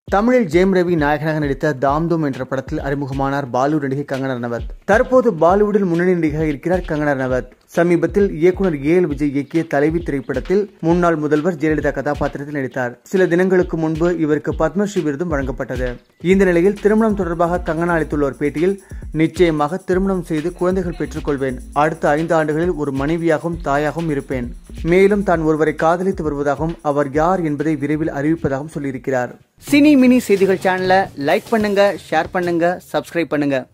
தமிழில் ஜெயம் ரவி நாயகனாக நடித்த தாம் தூம் என்ற படத்தில் அறிமுகமானார் பாலிவுட் நடிகை கங்கனா ரனவத் தற்போது பாலிவுட்டில் முன்னணி நடிகையாக இருக்கிறார் கங்கனா ரனவத் சமீபத்தில் இயக்குனர் ஏ எல் விஜய் இயக்கிய தலைவி திரைப்படத்தில் முன்னாள் முதல்வர் ஜெயலலிதா கதாபாத்திரத்தில் நடித்தார் சில தினங்களுக்கு முன்பு இவருக்கு பத்மஸ்ரீ விருதும் வழங்கப்பட்டது இந்த நிலையில் திருமணம் தொடர்பாக கங்கனா அளித்துள்ள ஒரு பேட்டியில் நிச்சயமாக திருமணம் செய்து குழந்தைகள் பெற்றுக்கொள்வேன் அடுத்த ஐந்து ஆண்டுகளில் ஒரு மனைவியாகவும் தாயாகவும் இருப்பேன் மேலும் தான் ஒருவரை காதலித்து வருவதாகவும் அவர் யார் என்பதை விரைவில் அறிவிப்பதாகவும் சொல்லியிருக்கிறார் சினி மினி செய்திகள் சேனலை லைக் பண்ணுங்க ஷேர் பண்ணுங்க சப்ஸ்கிரைப் பண்ணுங்க